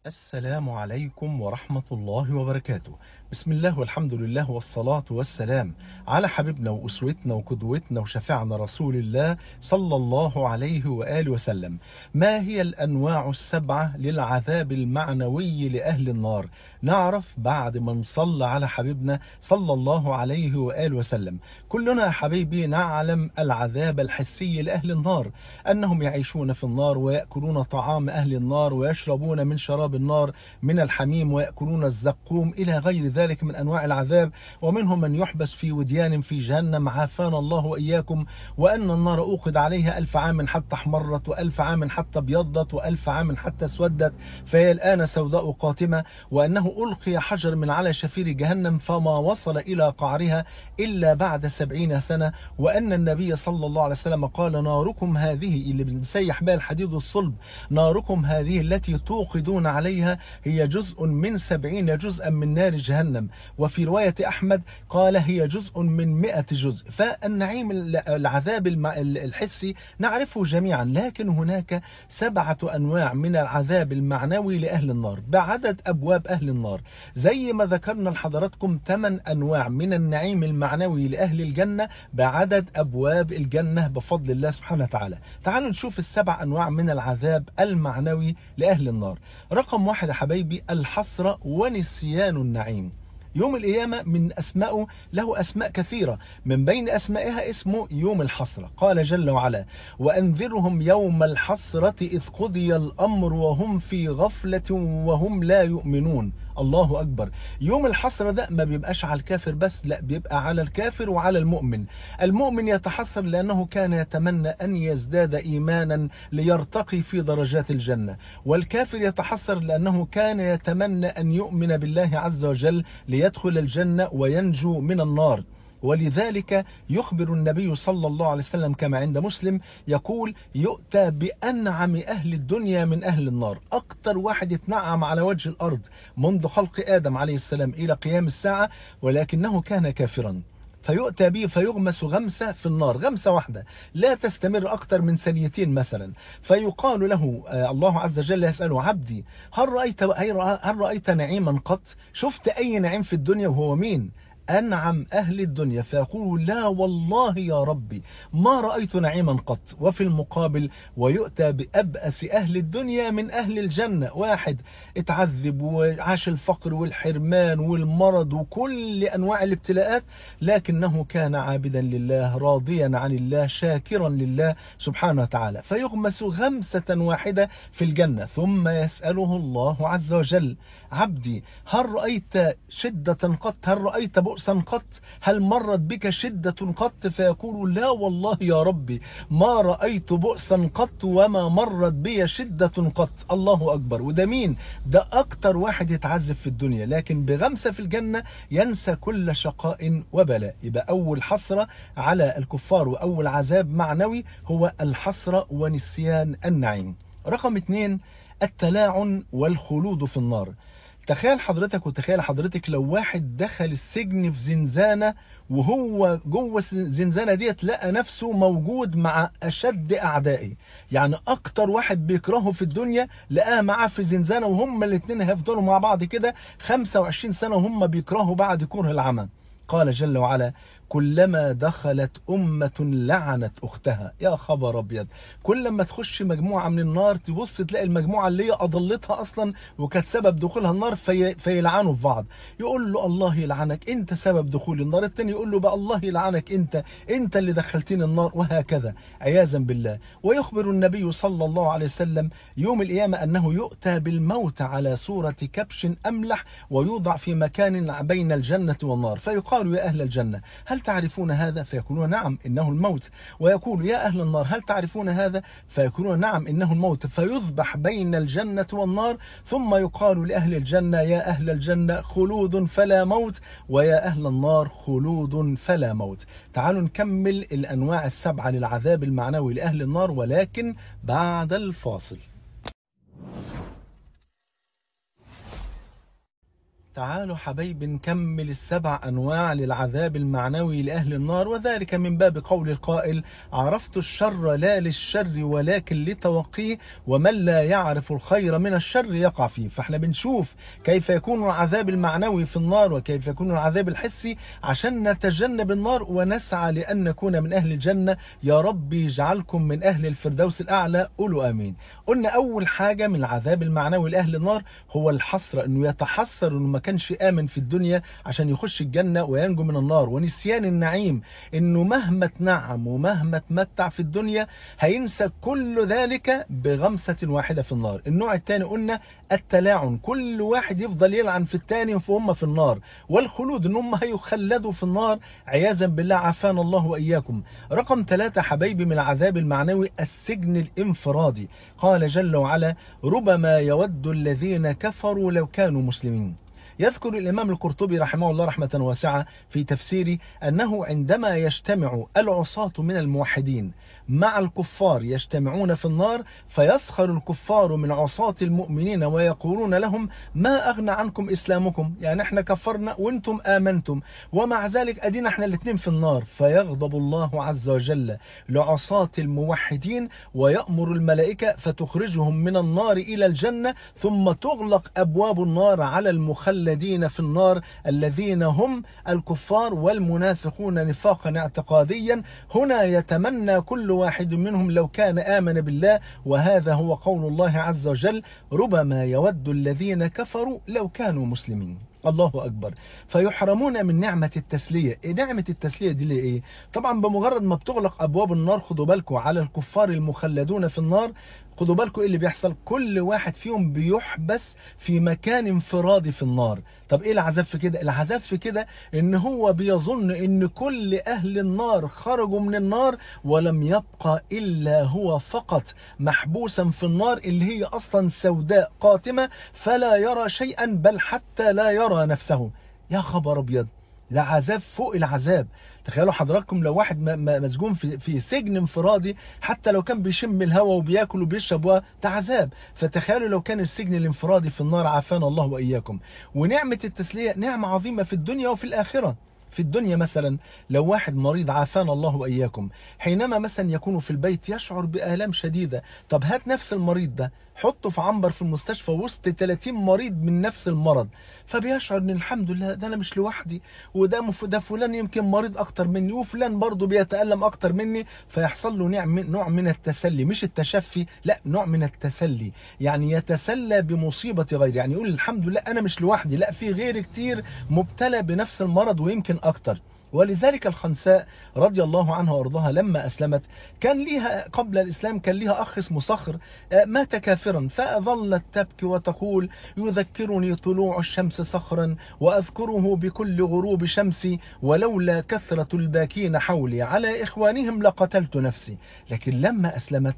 السلام عليكم ورحمة الله وبركاته بسم الله والحمد لله والصلاة والسلام على حبيبنا وأسوتنا وقدوتنا وشفعنا رسول الله صلى الله عليه وآله وسلم ما هي الأنواع السبعة للعذاب المعنوي لأهل النار نعرف بعد ما نصلى على حبيبنا صلى الله عليه وآله وسلم كلنا يا حبيبي نعلم العذاب الحسي لأهل النار أنهم يعيشون في النار ويأكلون طعام أهل النار ويشربون من شراب النار من الحميم ويأكلون الزقوم إلى غير ذلك من أنواع العذاب ومنهم من يحبس في وديان في جهنم عافانا الله وإياكم وأن النار أوقد عليها ألف عام حتى احمرت وألف عام حتى ابيضت وألف عام حتى اسودت فهي الآن سوداء قاتمة وأنه ألقي حجر من على شفير جهنم فما وصل إلى قعرها إلا بعد سبعين سنة وأن النبي صلى الله عليه وسلم قال ناركم هذه اللي بنسيح بها الحديد الصلب ناركم هذه التي توقدون عليها هي جزء من سبعين جزءا من نار جهنم وفي رواية أحمد قال هي جزء من مئة جزء فالنعيم العذاب الحسي نعرفه جميعا لكن هناك سبعة أنواع من العذاب المعنوي لأهل النار بعدد أبواب أهل النار زي ما ذكرنا لحضراتكم ثمان أنواع من النعيم المعنوي لأهل الجنة بعدد أبواب الجنة بفضل الله سبحانه وتعالى تعالوا نشوف السبع أنواع من العذاب المعنوي لأهل النار رقم واحد يا حبايبي الحسرة ونسيان النعيم يوم القيامة من أسمائه له أسماء كثيرة من بين أسمائها اسمه يوم الحسرة قال جل وعلا وأنذرهم يوم الحسرة إذ قضي الأمر وهم في غفلة وهم لا يؤمنون الله أكبر يوم الحسرة ده ما بيبقاش على الكافر بس لا بيبقى على الكافر وعلى المؤمن المؤمن يتحسر لأنه كان يتمنى أن يزداد إيمانا ليرتقي في درجات الجنة والكافر يتحسر لأنه كان يتمنى أن يؤمن بالله عز وجل ليدخل الجنة وينجو من النار ولذلك يخبر النبي صلى الله عليه وسلم كما عند مسلم يقول يؤتى بأنعم أهل الدنيا من أهل النار أكتر واحد يتنعم على وجه الأرض منذ خلق آدم عليه السلام إلى قيام الساعة ولكنه كان كافرا فيؤتى به فيغمس غمسة في النار غمسة واحدة لا تستمر أكثر من ثانيتين مثلا فيقال له الله عز وجل يسأله عبدي هل رأيت, هل رأيت نعيما قط شفت أي نعيم في الدنيا وهو مين أنعم أهل الدنيا فيقول لا والله يا ربي ما رأيت نعيما قط وفي المقابل ويؤتى بأبأس أهل الدنيا من أهل الجنة واحد اتعذب وعاش الفقر والحرمان والمرض وكل أنواع الابتلاءات لكنه كان عابدا لله راضيا عن الله شاكرا لله سبحانه وتعالى فيغمس غمسة واحدة في الجنة ثم يسأله الله عز وجل عبدي هل رأيت شدة قط هل رأيت بؤسا قط هل مرت بك شدة قط فيقول لا والله يا ربي ما رأيت بؤسا قط وما مرت بي شدة قط الله أكبر وده مين ده أكتر واحد يتعذب في الدنيا لكن بغمسة في الجنة ينسى كل شقاء وبلاء يبقى أول حسرة على الكفار وأول عذاب معنوي هو الحسرة ونسيان النعيم رقم اثنين التلاعن والخلود في النار تخيل حضرتك وتخيل حضرتك لو واحد دخل السجن في زنزانة وهو جوه الزنزانة ديت لقى نفسه موجود مع أشد أعدائه يعني أكتر واحد بيكرهه في الدنيا لقاه معاه في زنزانة وهم الاثنين هيفضلوا مع بعض كده 25 سنة وهم بيكرهوا بعد كره العمى قال جل وعلا كلما دخلت أمة لعنت أختها يا خبر أبيض كل ما تخش مجموعة من النار تبص تلاقي المجموعة اللي هي أضلتها أصلا وكانت سبب دخولها النار في فيلعنوا في بعض يقول له الله يلعنك أنت سبب دخول النار التاني يقول له بقى الله يلعنك أنت أنت اللي دخلتني النار وهكذا عياذا بالله ويخبر النبي صلى الله عليه وسلم يوم القيامة أنه يؤتى بالموت على صورة كبش أملح ويوضع في مكان بين الجنة والنار فيقال يا أهل الجنة هل تعرفون هذا فيقولون نعم إنه الموت ويقول يا أهل النار هل تعرفون هذا فيقولون نعم إنه الموت فيذبح بين الجنة والنار ثم يقال لأهل الجنة يا أهل الجنة خلود فلا موت ويا أهل النار خلود فلا موت تعالوا نكمل الأنواع السبعة للعذاب المعنوي لأهل النار ولكن بعد الفاصل تعالوا حبايبي نكمل السبع أنواع للعذاب المعنوي لأهل النار وذلك من باب قول القائل عرفت الشر لا للشر ولكن لتوقيه ومن لا يعرف الخير من الشر يقع فيه فاحنا بنشوف كيف يكون العذاب المعنوي في النار وكيف يكون العذاب الحسي عشان نتجنب النار ونسعى لأن نكون من أهل الجنة يا رب يجعلكم من أهل الفردوس الأعلى قولوا آمين قلنا أول حاجة من العذاب المعنوي لأهل النار هو الحسرة أنه يتحسر أنه ما كانش آمن في الدنيا عشان يخش الجنة وينجو من النار ونسيان النعيم أنه مهما تنعم ومهما تمتع في الدنيا هينسى كل ذلك بغمسة واحدة في النار النوع الثاني قلنا التلاعن كل واحد يفضل يلعن في الثاني فهم في النار والخلود ان هم هيخلدوا في النار عياذا بالله عافانا الله وإياكم رقم ثلاثة حبايبي من العذاب المعنوي السجن الانفرادي قال جل وعلا ربما يود الذين كفروا لو كانوا مسلمين يذكر الإمام القرطبي رحمه الله رحمة واسعة في تفسيره أنه عندما يجتمع العصاة من الموحدين مع الكفار يجتمعون في النار فيسخر الكفار من عصاة المؤمنين ويقولون لهم ما أغنى عنكم إسلامكم يعني احنا كفرنا وانتم آمنتم ومع ذلك أدينا احنا الاثنين في النار فيغضب الله عز وجل لعصاة الموحدين ويأمر الملائكة فتخرجهم من النار إلى الجنة ثم تغلق أبواب النار على المخلدين في النار الذين هم الكفار والمنافقون نفاقا اعتقاديا هنا يتمنى كل واحد منهم لو كان آمن بالله وهذا هو قول الله عز وجل ربما يود الذين كفروا لو كانوا مسلمين الله أكبر فيحرمون من نعمة التسلية إيه نعمة التسلية دي ليه طبعا بمجرد ما بتغلق أبواب النار خدوا بالكم على الكفار المخلدون في النار خدوا بالكم ايه اللي بيحصل كل واحد فيهم بيحبس في مكان انفرادي في النار طب ايه العذاب في كده العذاب في كده ان هو بيظن ان كل اهل النار خرجوا من النار ولم يبقى الا هو فقط محبوسا في النار اللي هي اصلا سوداء قاتمة فلا يرى شيئا بل حتى لا يرى نفسه يا خبر ابيض ده عذاب فوق العذاب تخيلوا حضراتكم لو واحد مسجون في في سجن انفرادي حتى لو كان بيشم الهواء وبياكل وبيشرب ده عذاب فتخيلوا لو كان السجن الانفرادي في النار عافانا الله واياكم ونعمه التسليه نعمه عظيمه في الدنيا وفي الاخره في الدنيا مثلا لو واحد مريض عافانا الله وإياكم حينما مثلا يكون في البيت يشعر بآلام شديدة طب هات نفس المريض ده حطه في عنبر في المستشفى وسط 30 مريض من نفس المرض فبيشعر ان الحمد لله ده انا مش لوحدي وده مف... ده فلان يمكن مريض اكتر مني وفلان برضه بيتألم اكتر مني فيحصل له نوع نوع من التسلي مش التشفي لا نوع من التسلي يعني يتسلى بمصيبة غيره يعني يقول الحمد لله انا مش لوحدي لا في غير كتير مبتلى بنفس المرض ويمكن اكتر ولذلك الخنساء رضي الله عنها وارضاها لما أسلمت كان ليها قبل الإسلام كان ليها أخ اسمه صخر مات كافرا فظلت تبكي وتقول يذكرني طلوع الشمس صخرا وأذكره بكل غروب شمسي ولولا كثرة الباكين حولي على إخوانهم لقتلت نفسي لكن لما أسلمت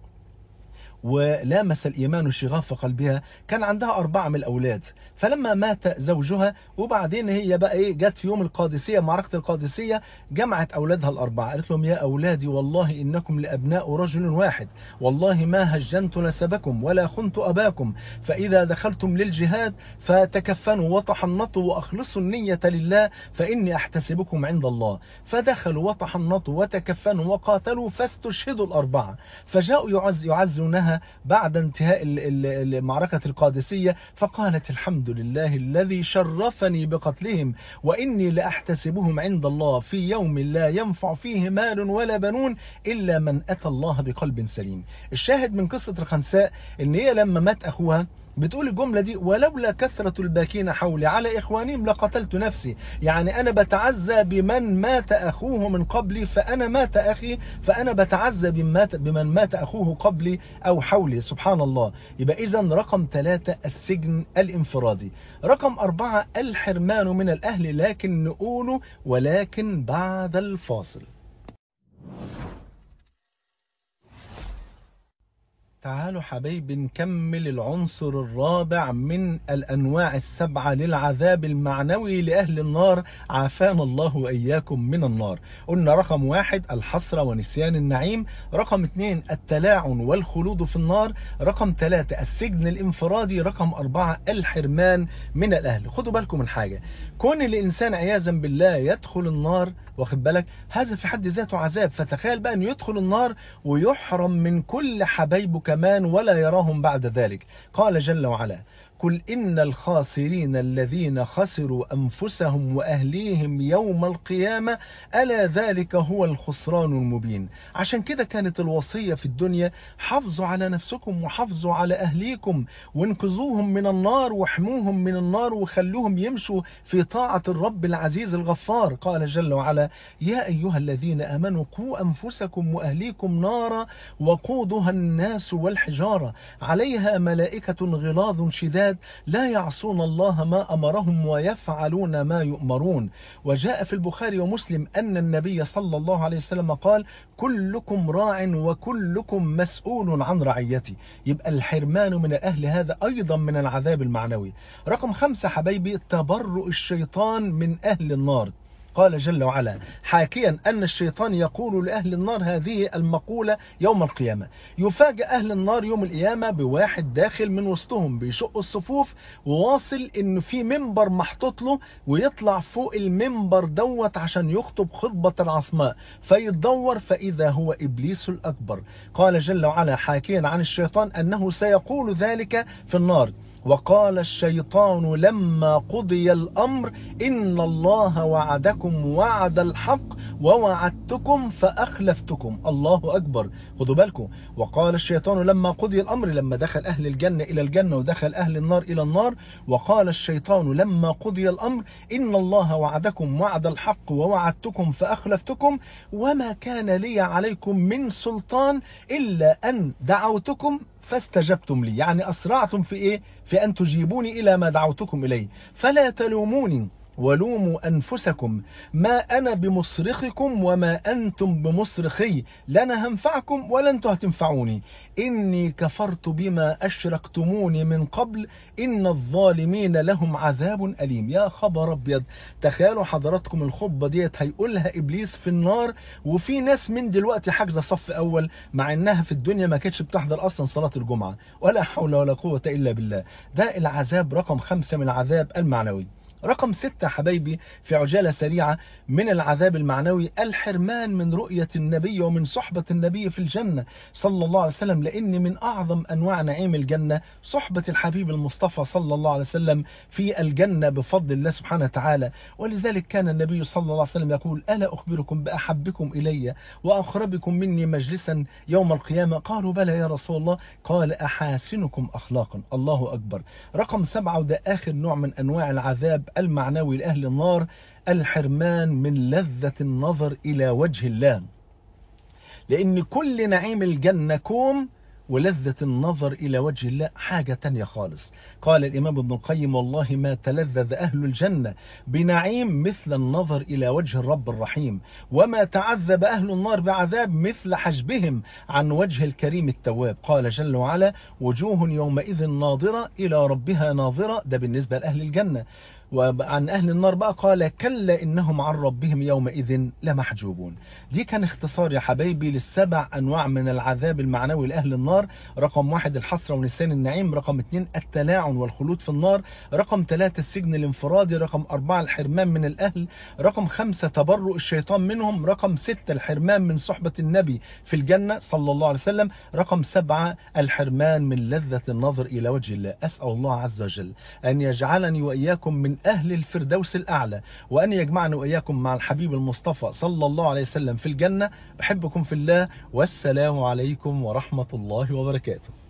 ولامس الإيمان شغاف قلبها كان عندها أربعة من الأولاد فلما مات زوجها وبعدين هي بقى إيه جت في يوم القادسية معركة القادسية جمعت أولادها الأربعة قالت لهم يا أولادي والله إنكم لأبناء رجل واحد والله ما هجنت نسبكم ولا خنت أباكم فإذا دخلتم للجهاد فتكفنوا وتحنطوا وأخلصوا النية لله فإني أحتسبكم عند الله فدخلوا وتحنطوا وتكفنوا وقاتلوا فاستشهدوا الأربعة فجاءوا يعز يعزونها بعد انتهاء معركة القادسية فقالت الحمد لله الذي شرفني بقتلهم وإني لأحتسبهم عند الله في يوم لا ينفع فيه مال ولا بنون إلا من أتى الله بقلب سليم الشاهد من قصة الخنساء إن هي لما مات أخوها بتقول الجملة دي ولولا كثرة الباكين حولي على إخوانهم لقتلت نفسي يعني أنا بتعزى بمن مات أخوه من قبلي فأنا مات أخي فأنا بتعزى بمن مات أخوه قبلي أو حولي سبحان الله يبقى إذا رقم ثلاثة السجن الانفرادي رقم أربعة الحرمان من الأهل لكن نقوله ولكن بعد الفاصل تعالوا حبايبي نكمل العنصر الرابع من الأنواع السبعة للعذاب المعنوي لأهل النار عافانا الله وإياكم من النار قلنا رقم واحد الحسرة ونسيان النعيم رقم اثنين التلاعن والخلود في النار رقم ثلاثة السجن الانفرادي رقم أربعة الحرمان من الأهل خدوا بالكم من حاجة كون الإنسان عياذا بالله يدخل النار واخد بالك هذا في حد ذاته عذاب فتخيل بقى أنه يدخل النار ويحرم من كل حبايبه كمان ولا يراهم بعد ذلك قال جل وعلا قل إن الخاسرين الذين خسروا أنفسهم وأهليهم يوم القيامة ألا ذلك هو الخسران المبين عشان كده كانت الوصية في الدنيا حافظوا على نفسكم وحافظوا على أهليكم وانقذوهم من النار واحموهم من النار وخلوهم يمشوا في طاعة الرب العزيز الغفار قال جل وعلا يا أيها الذين أمنوا قوا أنفسكم وأهليكم نارا وقودها الناس والحجارة عليها ملائكة غلاظ شداد لا يعصون الله ما أمرهم ويفعلون ما يؤمرون وجاء في البخاري ومسلم أن النبي صلى الله عليه وسلم قال كلكم راع وكلكم مسؤول عن رعيتي يبقى الحرمان من الأهل هذا أيضا من العذاب المعنوي رقم خمسة حبايبي تبرؤ الشيطان من أهل النار قال جل وعلا حاكيا أن الشيطان يقول لأهل النار هذه المقولة يوم القيامة يفاجأ أهل النار يوم القيامة بواحد داخل من وسطهم بيشق الصفوف وواصل إن في منبر محطوط له ويطلع فوق المنبر دوت عشان يخطب خطبة العصماء فيتدور فإذا هو إبليس الأكبر قال جل وعلا حاكيا عن الشيطان أنه سيقول ذلك في النار وقال الشيطان لما قضي الأمر إن الله وعدكم وعد الحق ووعدتكم فأخلفتكم الله أكبر خذوا بالكم وقال الشيطان لما قضي الأمر لما دخل أهل الجنة إلى الجنة ودخل أهل النار إلى النار وقال الشيطان لما قضي الأمر إن الله وعدكم وعد الحق ووعدتكم فأخلفتكم وما كان لي عليكم من سلطان إلا أن دعوتكم فاستجبتم لي يعني أسرعتم في إيه في أن تجيبوني إلى ما دعوتكم إليه فلا تلوموني ولوموا أنفسكم ما أنا بمصرخكم وما أنتم بمصرخي لنا هنفعكم ولا أنتم هتنفعوني إني كفرت بما أشركتموني من قبل إن الظالمين لهم عذاب أليم يا خبر أبيض تخيلوا حضراتكم الخطبة ديت هيقولها إبليس في النار وفي ناس من دلوقتي حاجزة صف أول مع إنها في الدنيا ما كانتش بتحضر أصلا صلاة الجمعة ولا حول ولا قوة إلا بالله ده العذاب رقم خمسة من العذاب المعنوي رقم ستة حبايبي في عجالة سريعة من العذاب المعنوي الحرمان من رؤية النبي ومن صحبة النبي في الجنة صلى الله عليه وسلم لأن من أعظم أنواع نعيم الجنة صحبة الحبيب المصطفى صلى الله عليه وسلم في الجنة بفضل الله سبحانه وتعالى ولذلك كان النبي صلى الله عليه وسلم يقول ألا أخبركم بأحبكم إلي وأقربكم مني مجلسا يوم القيامة قالوا بلى يا رسول الله قال أحاسنكم أخلاقا الله أكبر رقم سبعة وده آخر نوع من أنواع العذاب المعنوي لأهل النار الحرمان من لذة النظر إلى وجه الله لأن كل نعيم الجنة كوم ولذة النظر إلى وجه الله حاجة تانية خالص قال الإمام ابن القيم والله ما تلذذ أهل الجنة بنعيم مثل النظر إلى وجه الرب الرحيم وما تعذب أهل النار بعذاب مثل حجبهم عن وجه الكريم التواب قال جل وعلا وجوه يومئذ ناظرة إلى ربها ناظرة ده بالنسبة لأهل الجنة وعن أهل النار بقى قال كلا إنهم عن ربهم يومئذ لمحجوبون دي كان اختصار يا حبايبي للسبع أنواع من العذاب المعنوي لأهل النار رقم واحد الحسرة ونسيان النعيم رقم اثنين التلاعن والخلود في النار رقم ثلاثة السجن الانفرادي رقم أربعة الحرمان من الأهل رقم خمسة تبرؤ الشيطان منهم رقم ستة الحرمان من صحبة النبي في الجنة صلى الله عليه وسلم رقم سبعة الحرمان من لذة النظر إلى وجه الله أسأل الله عز وجل أن يجعلني وإياكم من أهل الفردوس الأعلى وأن يجمعنا وإياكم مع الحبيب المصطفى صلى الله عليه وسلم في الجنة بحبكم في الله والسلام عليكم ورحمة الله وبركاته